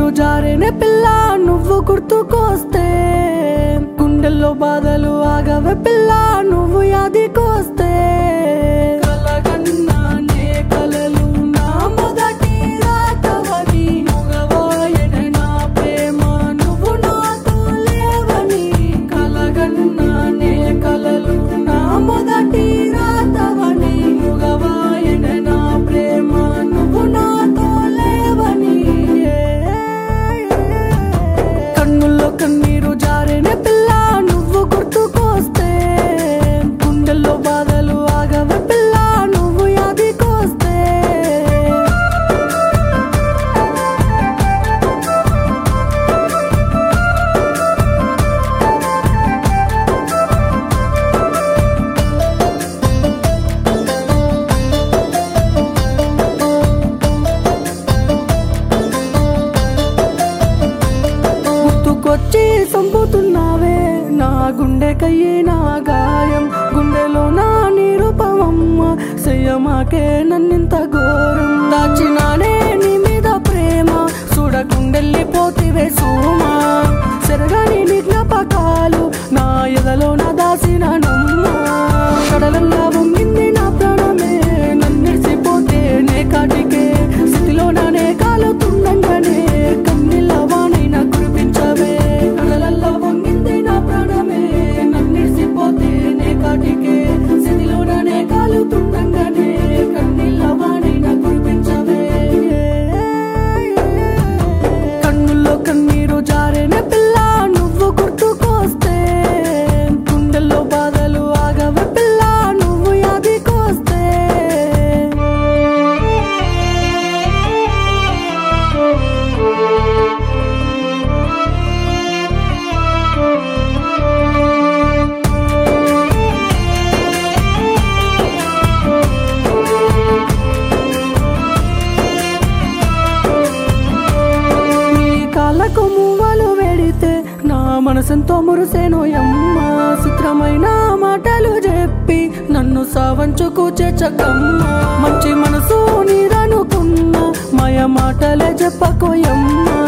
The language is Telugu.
కన్నీరు జారేనే పిల్ల నువ్వు గుర్తుకొస్తే గుండెల్లో బాధలు ఆగవే పిల్ల నువ్వు యాదికొస్తే కలగన్నానే కలలు నా మొదటి రాతవని మగవాయనే నా ప్రేమ నువ్వు నాతో లేవని కలగన్నానే కలలు నా మొదటి రాతవని మగవాయనే నా ప్రేమ నువ్వు నాతో లేవని కన్నుల్లో కన్నీరు జారేనే పిల్ల నువ్వు గుర్తుకొస్తే గుండెల్లో బాధలు ఆగవే పిల్ల నువ్వు యాదికొస్తే గుర్తుకొచ్చి సంపుతున్నావే నా గుండెకయ్యే నా గాయం గుండెలో నా నిరుపమమ్మ చెయ్యమాకే నన్నింత ఘోరం దాచినానే నీ మీద ప్రేమ చూడకుండెళ్ళిపోతివే సోమా సెరగని నీ జ్ఞాపకాలు నా ఎదలో నా దాసిన నమ్మ కడలల్లా వంగింది నా ప్రాణమే నన్నిడిసిపోతే నే కాటికే స్థితిలో నానే కాలుతుండగానే కన్నీళ్ళ వానైనా కురిపించవే కడలల్లా వంగింది నా ప్రాణమే నన్నిడిసిపోతే నే కాటికే స్థితిలో నానే కాలుతుండగానే కన్నీళ్ళ వానైనా కురిపించవే కన్నుల్లో కన్నీరు జారేనే పిల్ల నువ్వు గుర్తుకొస్తే గుండెల్లో బాధలు ఆగవే పిల్ల నువ్వు యాదికొస్తే నీ కాళ్ళకు మువ్వలు వెడితే నా మనసెంతో మురిసేను యమ్మ చిత్రమైన మాటలు చెప్పి నన్ను సావంచుకు చేచకమ్మ మంచి మనసు నీరనుకున్న మాయ మాటలే చెప్పకోయమ్మ